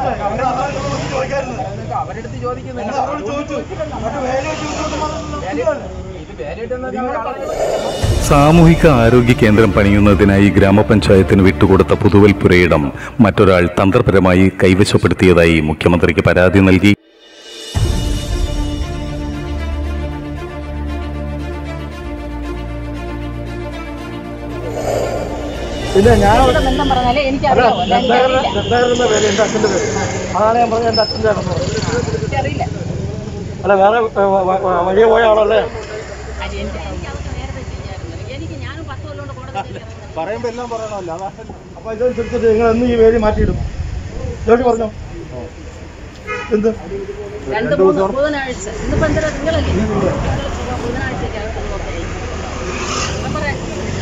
അവരെടുത്ത് ചോദിക്കുന്നില്ല ഇത് വേലയിട്ടെന്ന് സാമൂഹിക ആരോഗ്യ കേന്ദ്രം പണിയുന്നതിനായി ഗ്രാമപഞ്ചായത്തിന് വിട്ടുകൊടുത്ത പുതുവൽ പുരയിടം മറ്റൊരാൾ തന്ത്രപരമായി കൈവശപ്പെടുത്തിയതായി മുഖ്യമന്ത്രിക്ക് പരാതി നൽകി പിന്നെ ഞാൻ ഇവിടെ ബന്ധം പറഞ്ഞാലേ എനിക്കറിയാവോ അല്ല എനിക്കറിയില്ല രണ്ടായിരം പേര് എൻ്റെ അച്ഛൻ്റെ പേര് അതാണ് ഞാൻ പറഞ്ഞത് എൻ്റെ അച്ഛൻ്റെ ആണെന്ന് പറഞ്ഞത്. എനിക്കറിയില്ല അല്ല വേറെ ഏ, വ- വ- വഴിയെ പോയ ആളല്ലേ അത് എനിക്ക് എനിക്ക് അവർക്ക് നേരത്തെ ചെയ്യാറുണ്ട് എനിക്ക് ഞാനും പത്ത് കൊല്ലം കൊണ്ട് കോടതി പറയുമ്പോൾ എല്ലാം പറയണമല്ലോ അതാ അപ്പോൾ ഇതനുസരിച്ചിട്ട് നിങ്ങൾ എന്ന് ഈ പേര് മാറ്റിയിടും ജോലി പറഞ്ഞോ എന്ത് രണ്ട് മൂന്ന് ബുധനാഴ്ച ഇന്നിപ്പോ എന്താ നിങ്ങളല്ലേ ബുധനാഴ്ചയ്ക്കകത്ത് ഓക്കെ പറയാം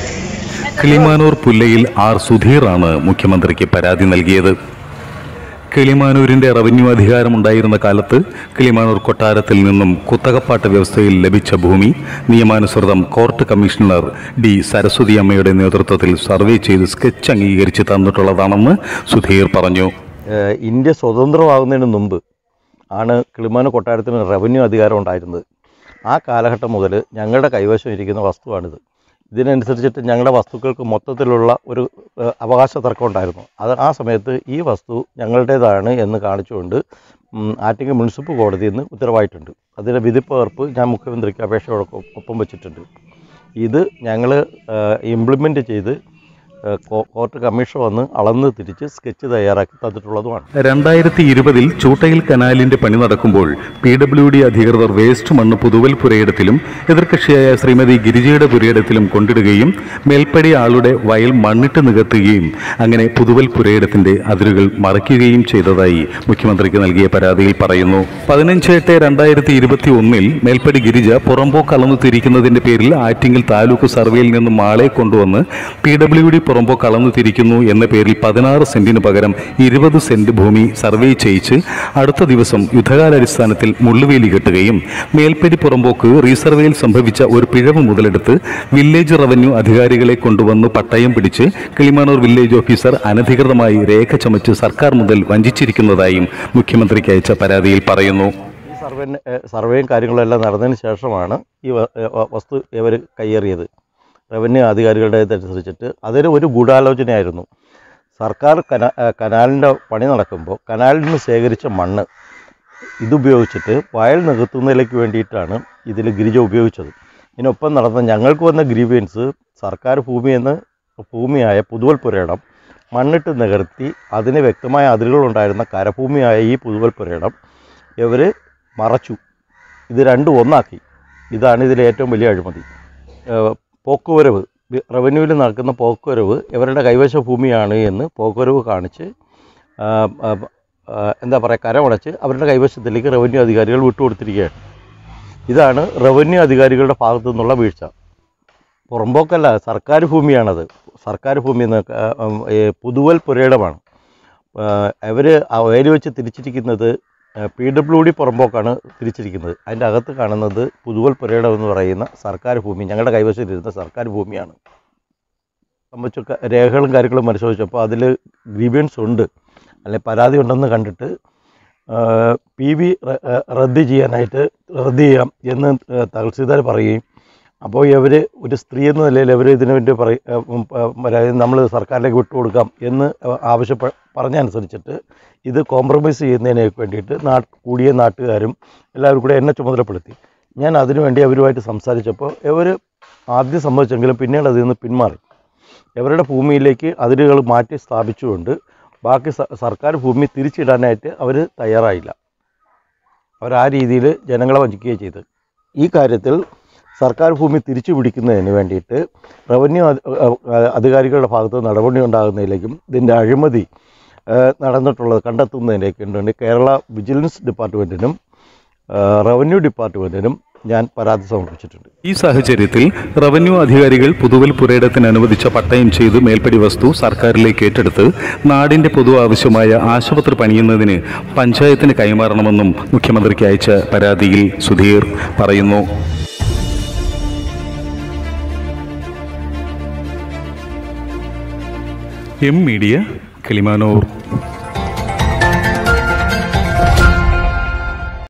കിളിമാനൂർ പുല്ലയിൽ ആർ സുധീറാണ് മുഖ്യമന്ത്രിക്ക് പരാതി നൽകിയത് കിളിമാനൂരിന്റെ റവന്യൂ അധികാരമുണ്ടായിരുന്ന കാലത്ത് കിളിമാനൂർ കൊട്ടാരത്തിൽ നിന്നും കുത്തകപ്പാട്ട് വ്യവസ്ഥയിൽ ലഭിച്ച ഭൂമി നിയമാനുസൃതം കോർട്ട് കമ്മീഷണർ ഡി സരസ്വതി അമ്മയുടെ നേതൃത്വത്തിൽ സർവേ ചെയ്ത് സ്കെച്ച് അംഗീകരിച്ച് തന്നിട്ടുള്ളതാണെന്ന് സുധീർ പറഞ്ഞു ഏഹ് ഇന്ത്യ സ്വതന്ത്രമാകുന്നതിന് മുമ്പ് ആണ് കിളിമാന കൊട്ടാരത്തിന് റവന്യൂ അധികാരം ഉണ്ടായിരുന്നത് ആ കാലഘട്ടം മുതൽ ഞങ്ങളുടെ കൈവശം ഇരിക്കുന്ന വസ്തുവാണിത് ഇതിനനുസരിച്ചിട്ട് ഞങ്ങളുടെ വസ്തുക്കൾക്ക് മൊത്തത്തിലുള്ള ഒരു ഏഹ്, അവകാശ തർക്കം ഉണ്ടായിരുന്നു അത് ആ സമയത്ത് ഈ വസ്തു ഞങ്ങളുടേതാണ് എന്ന് കാണിച്ചുകൊണ്ട് ഉം, ആറ്റിങ്ങൽ മുനിസിപ്പൽ കോടതിയിൽ നിന്ന് ഉത്തരവായിട്ടുണ്ട് അതിൻ്റെ വിധിപ്പകർപ്പ് ഞാൻ മുഖ്യമന്ത്രിക്ക് അപേക്ഷയോടൊപ്പം ഒപ്പം വെച്ചിട്ടുണ്ട് ഇത് ഞങ്ങൾ ഇംപ്ലിമെൻറ്റ് ചെയ്ത് ഏഹ്, കോ- കോർട്ട് കമ്മീഷൻ വന്ന് അളന്ന് തിരിച്ച് സ്കെച്ച് തയ്യാറാക്കി തന്നിട്ടുള്ളതുമാണ് രണ്ടായിരത്തി ഇരുപതിൽ ചൂട്ടയിൽ കനാലിന്റെ പണി നടക്കുമ്പോൾ പി ഡബ്ല്യു ഡി അധികൃതർ വേസ്റ്റ് മണ്ണ് പുതുവൽ പുരയിടത്തിലും എതിർകക്ഷിയായ ശ്രീമതി ഗിരിജയുടെ പുരയിടത്തിലും കൊണ്ടിടുകയും മേൽപ്പടി ആളുടെ വയൽ മണ്ണിട്ട് നികത്തുകയും അങ്ങനെ പുതുവൽ പുരയിടത്തിന്റെ അതിരുകൾ മറയ്ക്കുകയും ചെയ്തതായി മുഖ്യമന്ത്രിക്ക് നൽകിയ പരാതിയിൽ പറയുന്നു പതിനഞ്ച് എട്ട് രണ്ടായിരത്തി ഇരുപത്തി ഒന്നിൽ മേൽപ്പടി ഗിരിജ പുറമ്പോക്ക് അളന്നു തിരിക്കുന്നതിന്റെ പേരിൽ ആറ്റിങ്ങൽ താലൂക്ക് സർവേയിൽ നിന്നും ആളെ കൊണ്ടുവന്ന് പി ഡബ്ല്യു ഡി പുറമ്പോക്ക് അളന്നു തിരിക്കുന്നു എന്ന പേരിൽ പതിനാറ് സെന്റിന് പകരം ഇരുപത് സെന്റ് ഭൂമി സർവേ ചെയ്യിച്ച് അടുത്ത ദിവസം യുദ്ധകാലാടിസ്ഥാനത്തിൽ മുള്ളുവേലി കെട്ടുകയും മേൽപ്പടി പുറമ്പോക്ക് റീസർവേയിൽ സംഭവിച്ച ഒരു പിഴവ് മുതലെടുത്ത് വില്ലേജ് റവന്യൂ അധികാരികളെ കൊണ്ടുവന്ന് പട്ടയം പിടിച്ച് കിളിമാനൂർ വില്ലേജ് ഓഫീസർ അനധികൃതമായി രേഖ ചമച്ച് സർക്കാർ മുതൽ വഞ്ചിച്ചിരിക്കുന്നതായും മുഖ്യമന്ത്രിക്ക് അയച്ച പരാതിയിൽ പറയുന്നു ഈ സർവേ സർവേയും കാര്യങ്ങളും എല്ലാം നടന്നതിന് ശേഷമാണ് ഈ വ- ഏ, വ- വസ്തു ഇവർ കയ്യേറിയത് റവന്യൂ അധികാരികളുടേതനുസരിച്ചിട്ട് അതൊരു ഒരു ഗൂഢാലോചനയായിരുന്നു സർക്കാർ കന ഏ, കനാലിൻ്റെ പണി നടക്കുമ്പോൾ കനാലിൽ നിന്ന് ശേഖരിച്ച മണ്ണ് ഇതുപയോഗിച്ചിട്ട് വയൽ നികത്തുന്നതിലേക്ക് വേണ്ടിയിട്ടാണ് ഇതിൽ ഗിരിജ ഉപയോഗിച്ചത് ഇതിനൊപ്പം നടന്ന ഞങ്ങൾക്ക് വന്ന ഗ്രീവിയൻസ് സർക്കാർ ഭൂമിയെന്ന് ഭൂമിയായ പുതുവൽ പുരയിടം മണ്ണിട്ട് നികർത്തി അതിന് വ്യക്തമായ അതിരുകളുണ്ടായിരുന്ന കരഭൂമിയായ ഈ പുതുവൽ പുരയിടം ഇവർ മറച്ചു ഇത് രണ്ടും ഒന്നാക്കി ഇതാണ് ഇതിലെ ഏറ്റവും വലിയ അഴിമതി ഏഹ് പോക്കുവരവ് വി- റവന്യൂവിൽ നടക്കുന്ന പോക്കുവരവ് ഇവരുടെ കൈവശ ഭൂമിയാണ് എന്ന് പോക്കുവരവ് കാണിച്ച് ആ, ആ, ആ, എന്താ പറയുക കരമടച്ച് അവരുടെ കൈവശത്തിലേക്ക് റവന്യൂ അധികാരികൾ വിട്ടുകൊടുത്തിരിക്കുകയാണ് ഇതാണ് റവന്യൂ അധികാരികളുടെ ഭാഗത്തു നിന്നുള്ള വീഴ്ച പുറമ്പോക്കല്ല സർക്കാർ ഭൂമിയാണത് സർക്കാർ ഭൂമി എന്ന് ക- ഉം, ഏ, പുതുവൽ പുരയിടമാണ് അവർ വയൽ വെച്ച് തിരിച്ചിരിക്കുന്നത് പി ഡബ്ല്യു ഡി പുറമ്പോക്കാണ് തിരിച്ചിരിക്കുന്നത് അതിൻ്റെ അകത്ത് കാണുന്നത് പുതുവൽ പുരയിടം എന്ന് പറയുന്ന സർക്കാർ ഭൂമി ഞങ്ങളുടെ കൈവശത്തിലിരുന്ന സർക്കാർ ഭൂമിയാണ് സംബന്ധിച്ച രേഖകളും കാര്യങ്ങളും പരിശോധിച്ചപ്പോൾ അതിൽ ഗ്രീവിയൻസ് ഉണ്ട് അല്ലെ പരാതി ഉണ്ടെന്ന് കണ്ടിട്ട് പി വി റദ്ദ് ചെയ്യാനായിട്ട് റദ്ദ് ചെയ്യാം എന്ന് ഏഹ്, തഹസിൽദാർ പറയുകയും അപ്പോൾ ഇവർ ഒരു സ്ത്രീ എന്ന നിലയിൽ ഇവർ ഇതിനു വേണ്ടി പറയും നമ്മൾ സർക്കാരിലേക്ക് വിട്ടുകൊടുക്കാം എന്ന് ആവശ്യപ്പെ പറഞ്ഞനുസരിച്ചിട്ട് ഇത് കോംപ്രമൈസ് ചെയ്യുന്നതിന് വേണ്ടിയിട്ട് നാ കൂടിയ നാട്ടുകാരും എല്ലാവരും കൂടെ എന്നെ ചുമതലപ്പെടുത്തി ഞാൻ അതിനുവേണ്ടി അവരുമായിട്ട് സംസാരിച്ചപ്പോൾ ഇവർ ആദ്യം സമ്മതിച്ചെങ്കിലും പിന്നീട് അതിൽ നിന്ന് പിന്മാറി ഇവരുടെ ഭൂമിയിലേക്ക് അതിരുകൾ മാറ്റി സ്ഥാപിച്ചുകൊണ്ട് ബാക്കി സ- സർക്കാർ ഭൂമി തിരിച്ചിടാനായിട്ട് അവർ തയ്യാറായില്ല അവർ ആ രീതിയിൽ ജനങ്ങളെ വഞ്ചിക്കുകയും ചെയ്തു ഈ കാര്യത്തിൽ സർക്കാർ ഭൂമി തിരിച്ചു പിടിക്കുന്നതിന് വേണ്ടിയിട്ട് റവന്യൂ അധി- അഹ് അധികാരികളുടെ ഭാഗത്ത് നടപടി ഉണ്ടാകുന്നതിലേക്കും ഇതിൻ്റെ അഴിമതി ഏഹ്, നടന്നിട്ടുള്ളത് കണ്ടെത്തുന്നതിലേക്കും വേണ്ടി കേരള വിജിലൻസ് ഡിപ്പാർട്ട്മെൻറ്റിനും ഏഹ്, റവന്യൂ ഡിപ്പാർട്ട്മെൻറ്റിനും ഞാൻ പരാതി സമർപ്പിച്ചിട്ടുണ്ട് ഈ സാഹചര്യത്തിൽ റവന്യൂ അധികാരികൾ പുതുവൽ പുരയിടത്തിന് അനുവദിച്ച പട്ടയം ചെയ്ത് മേൽപ്പടി വസ്തു സർക്കാരിലേക്ക് ഏറ്റെടുത്ത് നാടിന്റെ പൊതു ആവശ്യമായ ആശുപത്രി പണിയുന്നതിന് പഞ്ചായത്തിന് കൈമാറണമെന്നും മുഖ്യമന്ത്രിക്ക് അയച്ച പരാതിയിൽ സുധീർ പറയുന്നു എം മീഡിയ കിളിമാനൂർ